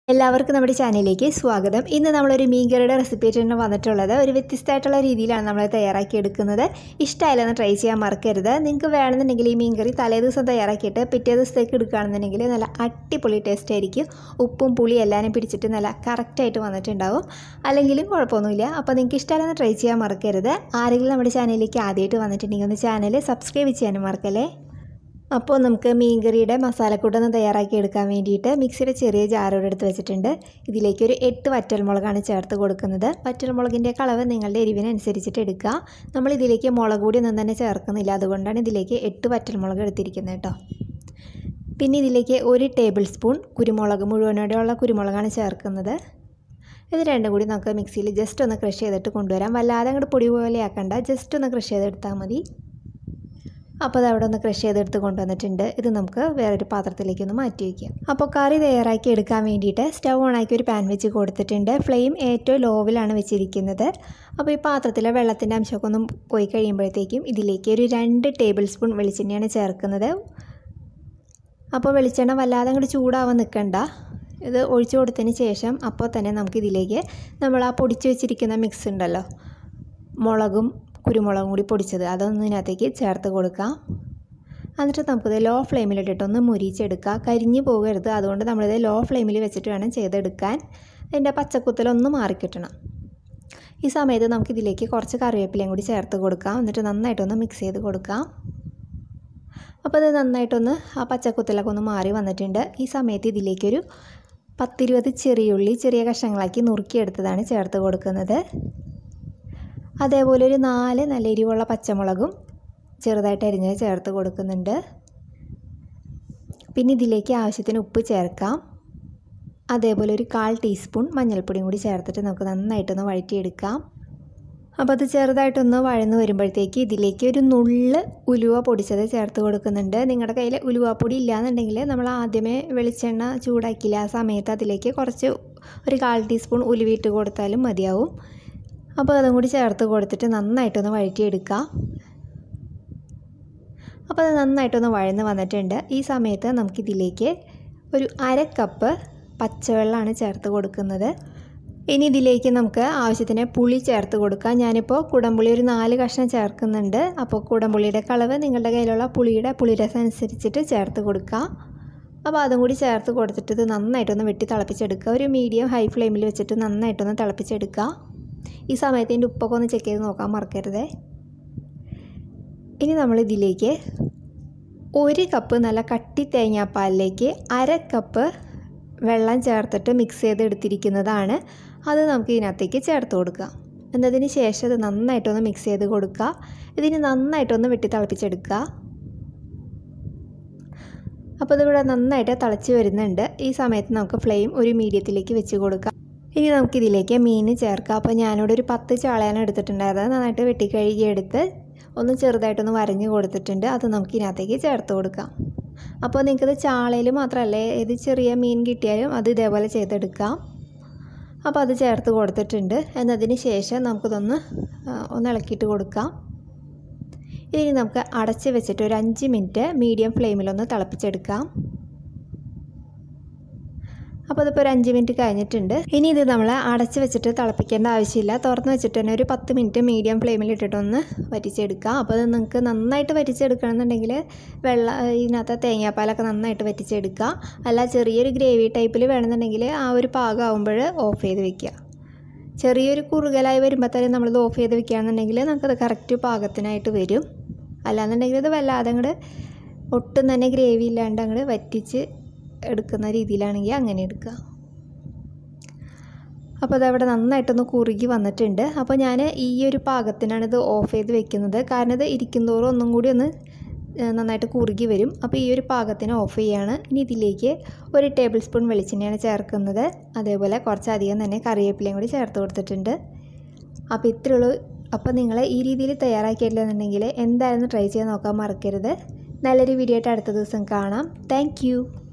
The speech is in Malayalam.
എല്ലാവർക്കും നമ്മുടെ ചാനലിലേക്ക് സ്വാഗതം ഇന്ന് നമ്മളൊരു മീൻകറിയുടെ റെസിപ്പി ആയിട്ടാണ് വന്നിട്ടുള്ളത് ഒരു വ്യത്യസ്തമായിട്ടുള്ള രീതിയിലാണ് നമ്മൾ തയ്യാറാക്കി എടുക്കുന്നത് ഇഷ്ടമായില്ലെന്ന് ട്രൈ ചെയ്യാൻ മറക്കരുത് നിങ്ങൾക്ക് വേണമെന്നുണ്ടെങ്കിൽ ഈ മീൻകറി തലേ ദിവസം തയ്യാറാക്കിയിട്ട് പിറ്റേ ദിവസത്തേക്ക് എടുക്കുകയാണെന്നുണ്ടെങ്കിൽ നല്ല അടിപൊളി ടേസ്റ്റ് ആയിരിക്കും ഉപ്പും പുളി എല്ലാവരും പിടിച്ചിട്ട് നല്ല കറക്റ്റായിട്ട് വന്നിട്ടുണ്ടാവും അല്ലെങ്കിലും കുഴപ്പമൊന്നുമില്ല അപ്പോൾ നിങ്ങൾക്ക് ഇഷ്ടമായില്ലെന്ന് ട്രൈ ചെയ്യാൻ മറക്കരുത് ആരെങ്കിലും നമ്മുടെ ചാനലിലേക്ക് ആദ്യമായിട്ട് വന്നിട്ടുണ്ടെങ്കിൽ ഒന്ന് ചാനൽ സബ്സ്ക്രൈബ് ചെയ്യാനും മറക്കല്ലേ അപ്പോൾ നമുക്ക് മീൻകറിയുടെ മസാലക്കൂട്ടൊന്ന് തയ്യാറാക്കി എടുക്കാൻ വേണ്ടിയിട്ട് മിക്സിയുടെ ചെറിയ ജാറോടെ എടുത്ത് വെച്ചിട്ടുണ്ട് ഇതിലേക്ക് ഒരു എട്ട് വറ്റൽമുളകാണ് ചേർത്ത് കൊടുക്കുന്നത് വറ്റൽമുളകിൻ്റെ കളവ് നിങ്ങളുടെ എരിവിനനുസരിച്ചിട്ട് എടുക്കുക നമ്മൾ ഇതിലേക്ക് മുളക് കൂടി ഒന്നും തന്നെ ചേർക്കുന്നില്ല അതുകൊണ്ടാണ് ഇതിലേക്ക് എട്ട് വറ്റൽമുളക് എടുത്തിരിക്കുന്നത് കേട്ടോ പിന്നെ ഇതിലേക്ക് ഒരു ടേബിൾ സ്പൂൺ കുരുമുളക് മുഴുവനോടെയുള്ള കുരുമുളകാണ് ചേർക്കുന്നത് ഇത് രണ്ടും കൂടി നമുക്ക് മിക്സിയിൽ ജസ്റ്റ് ഒന്ന് ക്രഷ് ചെയ്തിട്ട് കൊണ്ടുവരാം വല്ലാതെ അങ്ങോട്ട് പൊടി പോലെ ആക്കണ്ട ജസ്റ്റ് ഒന്ന് ക്രഷ് ചെയ്തെടുത്താൽ മതി അപ്പോൾ അത് അവിടെ ഒന്ന് ക്രഷ് ചെയ്തെടുത്ത് കൊണ്ടുവന്നിട്ടുണ്ട് ഇത് നമുക്ക് വേറൊരു പാത്രത്തിലേക്ക് ഒന്ന് മാറ്റി വയ്ക്കാം അപ്പോൾ കറി തയ്യാറാക്കി എടുക്കാൻ വേണ്ടിയിട്ട് സ്റ്റവ് ഓണാക്കി ഒരു പാൻ വെച്ച് കൊടുത്തിട്ടുണ്ട് ഫ്ലെയിം ഏറ്റവും ലോവിലാണ് വെച്ചിരിക്കുന്നത് അപ്പോൾ ഈ പാത്രത്തിലെ വെള്ളത്തിൻ്റെ അംശമൊക്കെ ഒന്ന് പോയി കഴിയുമ്പോഴത്തേക്കും ഇതിലേക്ക് ഒരു രണ്ട് ടേബിൾ സ്പൂൺ വെളിച്ചെണ്ണയാണ് ചേർക്കുന്നത് അപ്പോൾ വെളിച്ചെണ്ണ വല്ലാതെ അങ്ങോട്ട് ചൂടാവാൻ നിൽക്കണ്ട ഇത് ഒഴിച്ചു കൊടുത്തതിന് ശേഷം അപ്പോൾ തന്നെ നമുക്കിതിലേക്ക് നമ്മൾ ആ പൊടിച്ച് വെച്ചിരിക്കുന്ന മിക്സ് ഉണ്ടല്ലോ മുളകും കുരുമുളകും കൂടി പൊടിച്ചത് അതൊന്നും ഇതിനകത്തേക്ക് ചേർത്ത് കൊടുക്കാം എന്നിട്ട് നമുക്കിത് ലോ ഫ്ലെയിമിലിട്ടിട്ട് ഒന്ന് മുരിച്ചെടുക്കുക കരിഞ്ഞു പോകരുത് അതുകൊണ്ട് നമ്മളിത് ലോ ഫ്ലെയിമിൽ വെച്ചിട്ട് വേണം ചെയ്തെടുക്കാൻ അതിൻ്റെ പച്ചക്കുത്തലൊന്ന് മാറിക്കിട്ടണം ഈ സമയത്ത് നമുക്കിതിലേക്ക് കുറച്ച് കറിവേപ്പിലയും കൂടി ചേർത്ത് കൊടുക്കാം എന്നിട്ട് നന്നായിട്ടൊന്ന് മിക്സ് ചെയ്ത് കൊടുക്കാം അപ്പോൾ ഇത് നന്നായിട്ടൊന്ന് ആ പച്ചക്കുത്തലൊക്കെ ഒന്ന് മാറി വന്നിട്ടുണ്ട് ഈ സമയത്ത് ഇതിലേക്കൊരു പത്തിരുപത് ചെറിയുള്ളി ചെറിയ കഷ്ണങ്ങളാക്കി നുറുക്കിയെടുത്തതാണ് ചേർത്ത് കൊടുക്കുന്നത് അതേപോലെ ഒരു നാല് നല്ല എരിവുള്ള പച്ചമുളകും ചെറുതായിട്ട് അരിഞ്ഞത് ചേർത്ത് കൊടുക്കുന്നുണ്ട് പിന്നെ ഇതിലേക്ക് ആവശ്യത്തിന് ഉപ്പ് ചേർക്കാം അതേപോലെ ഒരു കാൽ ടീസ്പൂൺ മഞ്ഞൾപ്പൊടിയും കൂടി ചേർത്തിട്ട് നമുക്ക് നന്നായിട്ടൊന്ന് വഴറ്റിയെടുക്കാം അപ്പോൾ അത് ചെറുതായിട്ടൊന്ന് വഴന്ന് വരുമ്പോഴത്തേക്ക് ഇതിലേക്ക് ഒരു നുള്ള് ഉലുവ പൊടിച്ചത് ചേർത്ത് കൊടുക്കുന്നുണ്ട് നിങ്ങളുടെ കയ്യിൽ ഉലുവാപ്പൊടി ഇല്ലയെന്നുണ്ടെങ്കിൽ നമ്മൾ ആദ്യമേ വെളിച്ചെണ്ണ ചൂടാക്കില്ല ആ സമയത്ത് അതിലേക്ക് കുറച്ച് ഒരു കാൽ ടീസ്പൂൺ ഉലുവിട്ട് കൊടുത്താലും മതിയാവും അപ്പോൾ അതും കൂടി ചേർത്ത് കൊടുത്തിട്ട് നന്നായിട്ടൊന്ന് വഴറ്റിയെടുക്കുക അപ്പോൾ അത് നന്നായിട്ടൊന്ന് വഴന്ന് വന്നിട്ടുണ്ട് ഈ സമയത്ത് നമുക്കിതിലേക്ക് ഒരു അര കപ്പ് പച്ചവെള്ളമാണ് ചേർത്ത് കൊടുക്കുന്നത് ഇനി ഇതിലേക്ക് നമുക്ക് ആവശ്യത്തിന് പുളി ചേർത്ത് കൊടുക്കാം ഞാനിപ്പോൾ കുടംപുളി ഒരു നാല് കഷ്ണം ചേർക്കുന്നുണ്ട് അപ്പോൾ കുടംപുളിയുടെ കളവ് നിങ്ങളുടെ കയ്യിലുള്ള പുളിയുടെ പുളിരസം അനുസരിച്ചിട്ട് ചേർത്ത് കൊടുക്കുക അപ്പോൾ അതും കൂടി ചേർത്ത് കൊടുത്തിട്ട് ഇത് നന്നായിട്ടൊന്ന് വെട്ടി തിളപ്പിച്ചെടുക്കുക ഒരു മീഡിയം ഹൈ ഫ്ലെയിമിൽ വെച്ചിട്ട് നന്നായിട്ടൊന്ന് തിളപ്പിച്ചെടുക്കുക ഈ സമയത്ത് ഇതിൻ്റെ ഉപ്പൊക്കെ ഒന്ന് ചെക്ക് ചെയ്ത് നോക്കാൻ മറക്കരുതേ ഇനി നമ്മൾ ഇതിലേക്ക് ഒരു കപ്പ് നല്ല കട്ടി തേങ്ങാപ്പാലിലേക്ക് അര കപ്പ് വെള്ളം ചേർത്തിട്ട് മിക്സ് ചെയ്ത് എടുത്തിരിക്കുന്നതാണ് അത് നമുക്ക് ഇതിനകത്തേക്ക് ചേർത്ത് കൊടുക്കുക എന്നതിന് ശേഷം ഇത് നന്നായിട്ടൊന്ന് മിക്സ് ചെയ്ത് കൊടുക്കുക ഇതിന് നന്നായിട്ടൊന്ന് വെട്ടി തിളപ്പിച്ചെടുക്കുക അപ്പോൾ ഇതിവിടെ നന്നായിട്ട് തിളച്ച് വരുന്നുണ്ട് ഈ സമയത്ത് നമുക്ക് ഫ്ലെയിം ഒരു മീഡിയത്തിലേക്ക് വെച്ച് കൊടുക്കാം ഇനി നമുക്കിതിലേക്ക് മീൻ ചേർക്കാം അപ്പോൾ ഞാനിവിടെ ഒരു പത്ത് ചാളയാണ് എടുത്തിട്ടുണ്ടായിരുന്നത് നന്നായിട്ട് വെട്ടിക്കഴുകി എടുത്ത് ഒന്ന് ചെറുതായിട്ടൊന്ന് വരഞ്ഞ് കൊടുത്തിട്ടുണ്ട് അത് നമുക്ക് ഇതിനകത്തേക്ക് ചേർത്ത് കൊടുക്കാം അപ്പോൾ നിങ്ങൾക്കത് ചാളയിൽ മാത്രമല്ല ഏത് ചെറിയ മീൻ കിട്ടിയാലും അത് ഇതേപോലെ ചെയ്തെടുക്കാം അപ്പോൾ അത് ചേർത്ത് കൊടുത്തിട്ടുണ്ട് എന്നതിന് ശേഷം നമുക്കിതൊന്ന് ഒന്ന് ഇളക്കിയിട്ട് കൊടുക്കാം ഇനി നമുക്ക് അടച്ച് വെച്ചിട്ട് ഒരു അഞ്ച് മിനിറ്റ് മീഡിയം ഫ്ലെയിമിലൊന്ന് തിളപ്പിച്ചെടുക്കാം അപ്പോൾ ഇതിപ്പോൾ ഒരു അഞ്ച് മിനിറ്റ് കഴിഞ്ഞിട്ടുണ്ട് ഇനി ഇത് നമ്മൾ അടച്ച് വെച്ചിട്ട് തിളപ്പിക്കേണ്ട ആവശ്യമില്ല തുറന്ന് വെച്ചിട്ട് തന്നെ ഒരു പത്ത് മിനിറ്റ് മീഡിയം ഫ്ലെയിമിൽ ഇട്ടിട്ടൊന്ന് വറ്റിച്ചെടുക്കാം അപ്പോൾ അത് നിങ്ങൾക്ക് നന്നായിട്ട് വറ്റിച്ചെടുക്കണമെന്നുണ്ടെങ്കിൽ വെള്ള ഇതിനകത്ത് തേങ്ങാപ്പാലൊക്കെ നന്നായിട്ട് വറ്റിച്ചെടുക്കുക അല്ല ചെറിയൊരു ഗ്രേവി ടൈപ്പിൽ വേണമെന്നുണ്ടെങ്കിൽ ആ ഒരു പാകമാകുമ്പോൾ ഓഫ് ചെയ്ത് വെക്കുക ചെറിയൊരു കുറുകലായി വരുമ്പോൾ തന്നെ നമ്മളിത് ഓഫ് ചെയ്ത് വെക്കുകയാണെന്നുണ്ടെങ്കിൽ നമുക്കത് കറക്റ്റ് പാകത്തിനായിട്ട് വരും അല്ലാന്നുണ്ടെങ്കിൽ ഇത് വല്ലാതെ അങ്ങോട്ട് ഒട്ടും തന്നെ ഗ്രേവി ഇല്ലാണ്ട് അങ്ങോട്ട് വറ്റിച്ച് എടുക്കുന്ന രീതിയിലാണെങ്കിൽ അങ്ങനെ എടുക്കുക അപ്പോൾ അതവിടെ നന്നായിട്ടൊന്ന് കുറുകി വന്നിട്ടുണ്ട് അപ്പോൾ ഞാൻ ഈ ഒരു പാകത്തിനാണ് ഇത് ഓഫ് ചെയ്ത് വെക്കുന്നത് കാരണം ഇത് ഇരിക്കുന്തോറും ഒന്നും കൂടി ഒന്ന് നന്നായിട്ട് കുറുകി വരും അപ്പോൾ ഈ ഒരു പാകത്തിന് ഓഫ് ചെയ്യാണ് ഇനി ഇതിലേക്ക് ഒരു ടേബിൾ സ്പൂൺ വെളിച്ചെണ്ണയാണ് ചേർക്കുന്നത് അതേപോലെ കുറച്ചധികം തന്നെ കറിവേപ്പിലയും കൂടി ചേർത്ത് കൊടുത്തിട്ടുണ്ട് അപ്പോൾ ഇത്രയുള്ളൂ അപ്പോൾ നിങ്ങൾ ഈ രീതിയിൽ തയ്യാറാക്കിയിട്ടില്ലെന്നുണ്ടെങ്കിൽ എന്തായാലും ട്രൈ ചെയ്ത് നോക്കാൻ മറക്കരുത് നല്ലൊരു വീഡിയോ ആയിട്ട് അടുത്ത ദിവസം കാണാം താങ്ക്